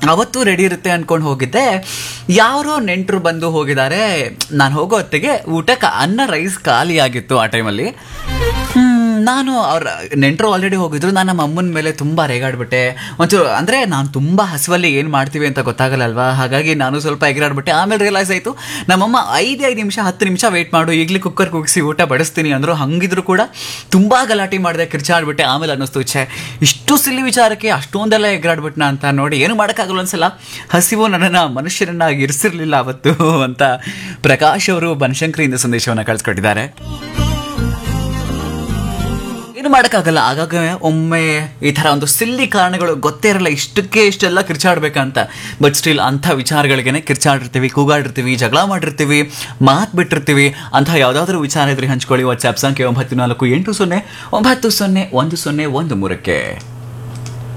ಅವತ್ತು ರೆಡಿ ಇರುತ್ತೆ ಅನ್ಕೊಂಡು ಹೋಗಿದ್ದೆ ಯಾರೋ ನೆಂಟರು ಬಂದು ಹೋಗಿದ್ದಾರೆ ನಾನು ಹೋಗೋ ಹೊತ್ತಿಗೆ ಊಟಕ್ಕೆ ಅನ್ನ ರೈಸ್ ಖಾಲಿ ಆಗಿತ್ತು ಆ ಟೈಮಲ್ಲಿ ನಾನು ಅವ್ರ ನೆಂಟರು ಆಲ್ರೆಡಿ ಹೋಗಿದ್ರು ನಾನು ನಮ್ಮ ಅಮ್ಮನ ಮೇಲೆ ತುಂಬ ರೇಗಾಡ್ಬಿಟ್ಟೆ ಒಂಚೂರು ಅಂದರೆ ನಾನು ತುಂಬ ಹಸುವಲ್ಲಿ ಏನು ಮಾಡ್ತೀವಿ ಅಂತ ಗೊತ್ತಾಗಲ್ಲ ಅಲ್ವಾ ಹಾಗಾಗಿ ನಾನು ಸ್ವಲ್ಪ ಎಗರಾಡ್ಬಿಟ್ಟೆ ಆಮೇಲೆ ರಿಯಲೈಸ್ ಆಯಿತು ನಮ್ಮಮ್ಮ ಐದು ಐದು ನಿಮಿಷ ಹತ್ತು ನಿಮಿಷ ವೆಯ್ಟ್ ಮಾಡು ಈಗಲೇ ಕುಕ್ಕರ್ ಕುಗ್ಸಿ ಊಟ ಬಡಿಸ್ತೀನಿ ಅಂದರು ಹಂಗಿದ್ರು ಕೂಡ ತುಂಬ ಗಲಾಟೆ ಮಾಡಿದೆ ಕಿರ್ಚಾಡ್ಬಿಟ್ಟೆ ಆಮೇಲೆ ಅನ್ನಿಸ್ತು ಛೇ ಇಷ್ಟು ಸಿಲ್ಲಿ ವಿಚಾರಕ್ಕೆ ಅಷ್ಟೊಂದೆಲ್ಲ ಎಗರಾಡ್ಬಿಟ್ನ ಅಂತ ನೋಡಿ ಏನು ಮಾಡೋಕ್ಕಾಗಲ್ಲ ಒಂದ್ಸಲ ಹಸಿವು ನನ್ನನ್ನು ಮನುಷ್ಯರನ್ನಾಗಿ ಇರಿಸಿರ್ಲಿಲ್ಲ ಅವತ್ತು ಅಂತ ಪ್ರಕಾಶ್ ಅವರು ಬನಶಂಕರಿಯಿಂದ ಸಂದೇಶವನ್ನು ಕಳಿಸ್ಕೊಟ್ಟಿದ್ದಾರೆ ಏನು ಮಾಡೋಕ್ಕಾಗಲ್ಲ ಆಗಾಗ ಒಮ್ಮೆ ಈ ಥರ ಒಂದು ಸಿಲ್ಲಿ ಕಾರಣಗಳು ಗೊತ್ತೇ ಇರಲ್ಲ ಇಷ್ಟಕ್ಕೆ ಇಷ್ಟೆಲ್ಲ ಕಿರ್ಚಾಡ್ಬೇಕಂತ ಬಟ್ ಸ್ಟಿಲ್ ಅಂಥ ವಿಚಾರಗಳಿಗೇನೆ ಕಿರ್ಚಾಡಿರ್ತೀವಿ ಕೂಗಾಡಿರ್ತೀವಿ ಜಗಳ ಮಾಡಿರ್ತೀವಿ ಮಾತು ಬಿಟ್ಟಿರ್ತೀವಿ ಅಂಥ ಯಾವುದಾದ್ರೂ ವಿಚಾರ ಇದ್ರೆ ಹಂಚ್ಕೊಳ್ಳಿ ವಾಟ್ಸ್ಆ್ಯಪ್ ಸಂಖ್ಯೆ ಒಂಬತ್ತು ನಾಲ್ಕು ಎಂಟು ಸೊನ್ನೆ ಒಂಬತ್ತು ಸೊನ್ನೆ ಒಂದು ಸೊನ್ನೆ ಒಂದು ಮೂರಕ್ಕೆ